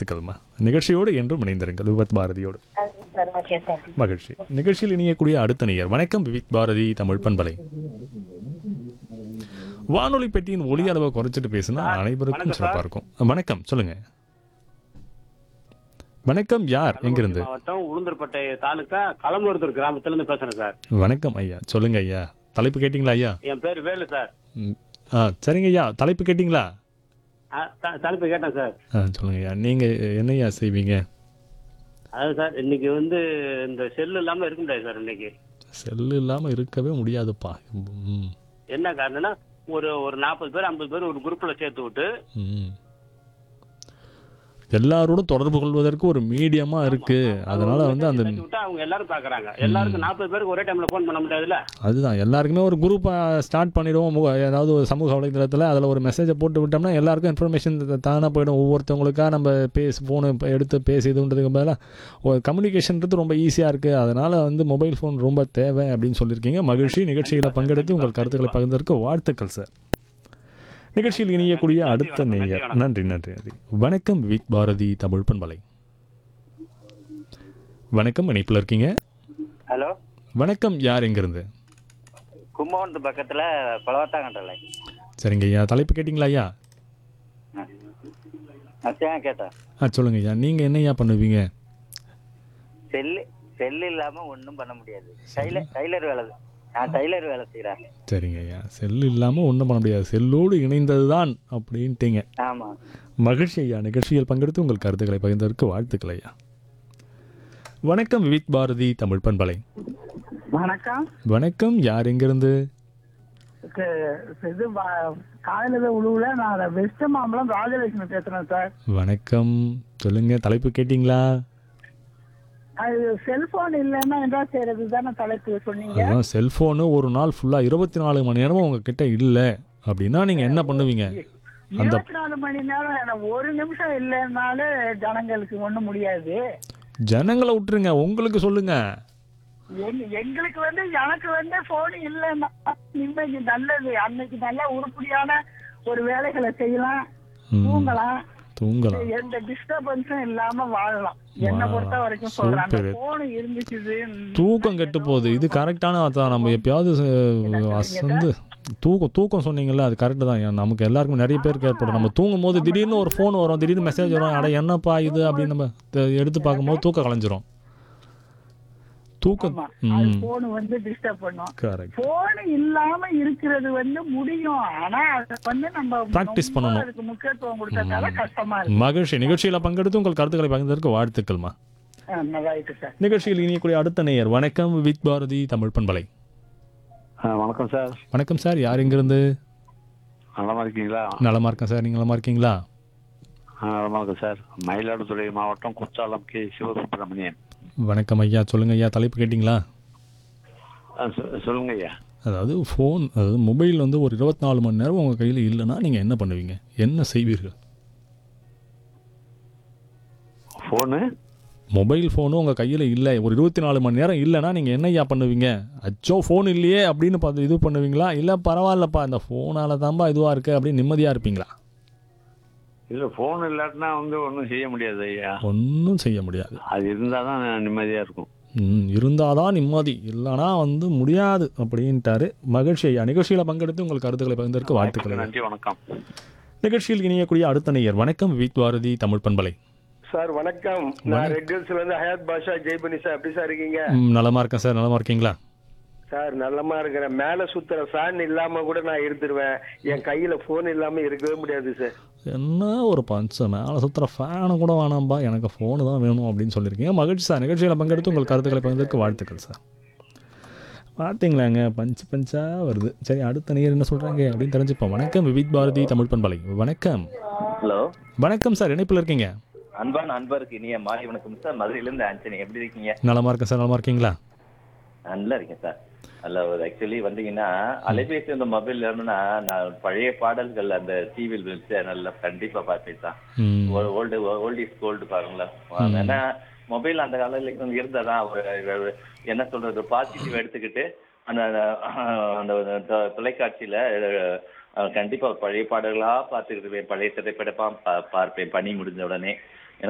வாழ்த்துக்கள்மா நிகழ்ச்சியோடு என்றும் இணைந்திருங்கள் விபத் பாரதியோடு சார் ஓகே சார் மகிழ்ச்சி நிகழ்ச்சியில் இணையக்கூடிய அடுத்த நேயர் வணக்கம் விவித் பாரதி தமிழ் பண்பலை வானொலி பெட்டியின் ஒளி அளவை குறைச்சிட்டு பேசினா அனைவருக்கும் சிறப்பா இருக்கும் வணக்கம் சொல்லுங்க வணக்கம் யார் எங்கிருந்து மாவட்டம் உளுந்தூர்பேட்டை தாலுக்கா களமருத்தூர் கிராமத்துல இருந்து பேசுறேன் சார் வணக்கம் ஐயா சொல்லுங்க ஐயா தலைப்பு கேட்டிங்களா ஐயா என் பேர் வேலு சார் ம், ஆ சரிங்க ஐயா தலைப்பு கேட்டிங்களா ஆ, த- தலைப்பு கேட்டேன் சார் ஆ சொல்லுங்க ஐயா நீங்க என்னய்யா செய்வீங்க அதாவது சார் இன்னைக்கு வந்து இந்த செல்லு இல்லாம இருக்க முடியாது சார் இன்னைக்கு செல்லு இல்லாம இருக்கவே முடியாதுப்பா ம், என்ன காரணம்னா ஒரு ஒரு நாற்பது பேர் ஐம்பது பேர் ஒரு குரூப்ல சேர்த்து விட்டு ம். எல்லாரோடும் தொடர்பு கொள்வதற்கு ஒரு மீடியமா இருக்கு அதனால வந்து அந்த சேர்த்து விட்டு அவங்க எல்லாரும் பாக்குறாங்க எல்லாருக்கும் நாற்பது பேருக்கு ஒரே டைம்ல ஃபோன் பண்ண முடியாதுல்ல அதுதான் எல்லாருக்குமே ஒரு குரூப்பை ஸ்டார்ட் பண்ணிடுவோம் மு- ஏதாவது ஒரு சமூக வலைதளத்தில் அதில் ஒரு மெசேஜை போட்டு விட்டோம்னா எல்லாருக்கும் இன்ஃபர்மேஷன் தானே போயிடும் ஒவ்வொருத்தவங்களுக்கா நம்ம பேசி ஃபோனு எடுத்து பேசி இதுன்றதுக்கு பதிலாக ஒரு கம்யூனிகேஷன்றது ரொம்ப ஈஸியாக இருக்குது அதனால் வந்து மொபைல் ஃபோன் ரொம்ப தேவை அப்படின்னு சொல்லியிருக்கீங்க மகிழ்ச்சி நிகழ்ச்சியில் பங்கெடுத்து உங்கள் கருத்துக்களை பகிர்ந்ததற்கு வாழ்த்துக்கள் சார் நிகழ்ச்சியில் இணையக்கூடிய அடுத்த நேயர் நன்றி நன்றி நன்றி வணக்கம் விக் பாரதி தமிழ் பண்பலை வணக்கம் இணைப்பில் இருக்கீங்க ஹலோ வணக்கம் யார் எங்கிருந்து கும்பகோணத்து பக்கத்தில் பழவத்தாங்கண்டலை சரிங்க ஐயா தலைப்பு கேட்டிங்களா ஐயா அதான் கேட்டேன் ஆ சொல்லுங்க ஐயா நீங்கள் என்ன ஐயா பண்ணுவீங்க செல்லு செல்லு இல்லாமல் ஒன்றும் பண்ண முடியாது டைலர் டைலர் வேலை நான் டைலர் வேலை செய்கிறேன் சரிங்க ஐயா செல் இல்லாமல் ஒன்றும் பண்ண முடியாது செல்லோடு இணைந்தது தான் அப்படின்ட்டீங்க ஆமாம் மகிழ்ச்சி ஐயா நிகழ்ச்சியில் பங்கெடுத்து உங்கள் கருத்துக்களை பகிர்ந்ததற்கு வாழ்த்துக்கள் ஐயா வணக்கம் விவிக் பாரதி தமிழ் பண்பலை வணக்கம் வணக்கம் யார் எங்கிருந்து கு- இது வ- காலையில உழுவுல நான் வெஸ்ட் மாம்பலம் ராஜலட்சுமி பேசுறேன் சார் வணக்கம் சொல்லுங்க தலைப்பு கேட்டிங்களா அது செல்போன் இல்லைன்னா என்ன செய்யறது தானே தலைப்பு சொன்னீங்க அதான் செல்ஃபோனு ஒரு நாள் ஃபுல்லாக இருபத்தி நாலு மணி நேரமும் உங்ககிட்ட இல்லை அப்படின்னா நீங்கள் என்ன பண்ணுவீங்க அந்த இருபத்தி நாலு மணி நேரம் எனக்கு ஒரு நிமிஷம் இல்லைன்னாலே ஜனங்களுக்கு ஒண்ணும் முடியாது ஜனங்களை விட்டுருங்க உங்களுக்கு சொல்லுங்க எங்க- எங்களுக்கு வந்து எனக்கு வந்து போன் இல்லைன்னா நிம்மதி நல்லது அன்னைக்கு நல்லா உருப்படியான ஒரு வேலைகளை செய்யலாம் ம், தூங்கலாம் தூங்கலாம் எந்த டிஸ்டர்பன்ஸும் இல்லாம வாழலாம் என்ன பொறுத்த வரைக்கும் சூப்பர். சொல்றேன் அந்த போன் இருந்துச்சு தூக்கம் கெட்டு போகுது இது கரெக்டான அதான் நம்ம எப்பயாவது ச- அசந்து தூக்கம் தூக்கம் சொன்னீங்கல்ல அது கரெக்டு தான் ஏன் நமக்கு எல்லாருக்கும் நிறைய பேருக்கு ஏற்படும் நம்ம தூங்கும் போது திடீர்னு ஒரு ஃபோன் வரும் திடீர்னு மெசேஜ் வரும் அட என்னப்பா இது அப்படின்னு நம்ம த- எடுத்து பார்க்கும்போது தூக்கம் கலைஞ்சிரும் தூக்கம் ம் போன் வந்து டிஸ்டர்ப் பண்ணும் கரெக்ட் போன் இல்லாம இருக்கிறது வந்து முடியும் ஆனா அது வந்து நம்ம Practice ரொம்ப பண்ணணும். அதுக்கு முக்கியத்துவம் கொடுத்ததால கஷ்டமா இருக்கு மகிழ்ச்சி நிகழ்ச்சியில் பங்கெடுத்து உங்கள் கருத்துக்களை பகிர்ந்ததற்கு வாழ்த்துக்கள்மா ஆ, நல்லா இருக்கு சார் நிகழ்ச்சியில் இனியக்கூடிய அடுத்த நேயர் வணக்கம் வித் பாரதி தமிழ் பண்பலை வணக்கம் சார் வணக்கம் சார் யார் எங்கிருந்து நலமா இருக்கீங்களா நலமா இருக்கேன் சார் நீங்கள் நலமா இருக்கீங்களா ஆ, நலமா இருக்கேன் சார் மயிலாடுதுறை மாவட்டம் குற்றாலம் கே சிவசுப்பிரமணியன் வணக்கம் ஐயா சொல்லுங்க ஐயா தலைப்பு கேட்டிங்களா ஆ, சொ- சொல்லுங்க ஐயா அதாவது ஃபோன் அதாவது மொபைல் வந்து ஒரு இருபத்தி நாலு மணி நேரம் உங்கள் கையில் இல்லைன்னா நீங்கள் என்ன பண்ணுவீங்க என்ன செய்வீர்கள் ஃபோனு மொபைல் ஃபோனும் உங்கள் கையில் இல்லை ஒரு இருபத்தி நாலு மணி நேரம் இல்லைன்னா நீங்கள் என்ன ஐயா பண்ணுவீங்க அச்சோ ஃபோன் இல்லையே அப்படின்னு பார்த்து இது பண்ணுவீங்களா இல்லை பரவாயில்லப்பா இந்த ஃபோனால தான்ப்பா இதுவாக இருக்குது அப்படின்னு நிம்மதியாக இருப்பீங்களா இல்லை ஃபோன் இல்லாட்டினா வந்து ஒன்றும் செய்ய முடியாது ஐயா ஒன்றும் செய்ய முடியாது அது இருந்தால் தான் நிம்மதியாக இருக்கும் ம், இருந்தாதான் நிம்மதி இல்லைனா வந்து முடியாது அப்படின்ட்டாரு மகிழ்ச்சி ஐயா நிகழ்ச்சியில் பங்கெடுத்து உங்கள் கருத்துக்களை பகிர்ந்ததற்கு வாழ்த்துக்கள் ஐயா. நன்றி வணக்கம் நிகழ்ச்சியில் இணையக்கூடிய அடுத்த நேயர் வணக்கம் வித் பாரதி தமிழ் பண்பலை சார் வணக்கம் நான் ரெட் ஹில்ஸ்ல இருந்து ஹயாத் பாஷா ஜெய்பனி சார் எப்படி சார் இருக்கீங்க ம், நலமா இருக்கேன் சார் நலமா இருக்கீங்களா சார் நல்லமா இருக்கிறேன் மேல சுத்துற ஃபேன் இல்லாம கூட நான் இருந்துருவேன் என் கையில போன் இல்லாம இருக்கவே முடியாது சார் என்ன ஒரு பஞ்சம் மேலே சுற்றுற ஃபேனு கூட வேணாம்பா எனக்கு ஃபோனு தான் வேணும் அப்படின்னு சொல்லியிருக்கீங்க மகிழ்ச்சி சார் நிகழ்ச்சியில் பங்கெடுத்து உங்கள் கருத்துக்களை பகிர்ந்ததற்கு வாழ்த்துக்கள் சார் பார்த்தீங்களாங்க பஞ்சு பஞ்சாக வருது சரி அடுத்த நேயர் என்ன சொல்கிறாங்க அப்படின்னு தெரிஞ்சுப்போம் வணக்கம் விவித் பாரதி தமிழ் பண்பலை வணக்கம் ஹலோ வணக்கம் சார் இணைப்பில் இருக்கீங்க அன்பான அன்பருக்கு இனிய மாலை வணக்கம் சார் மதுரையிலேருந்து ஆண்டனி எப்படி இருக்கீங்க நலமா இருக்கேன் சார் நலமா இருக்கீங்களா நல்லா இருக்கேன் சார் நல்ல ஒரு ஆக்சுவலி வந்தீங்கன்னா அலைபேசி அந்த மொபைல் இருந்ததுன்னா நான் பழைய பாடல்கள் அந்த டிவியில் சேனல்ல கண்டிப்பா பார்ப்பேன் சார் ம் ஓல்டு ஓல்ட் இஸ் கோல்டு பாருங்களேன் ஏன்னா மொபைல் அந்த காலையில இருந்ததான் ஒரு ஒரு என்ன சொல்றது பாசிட்டிவ் எடுத்துக்கிட்டு அந்த அந்த தொ- தொலைக்காட்சியில அஹ், கண்டிப்பா பழைய பாடல்களா பார்த்துக்கிட்டு இருப்பேன். பழைய திரைப்படப்பா பா- பார்ப்பேன் பணி முடிஞ்ச உடனே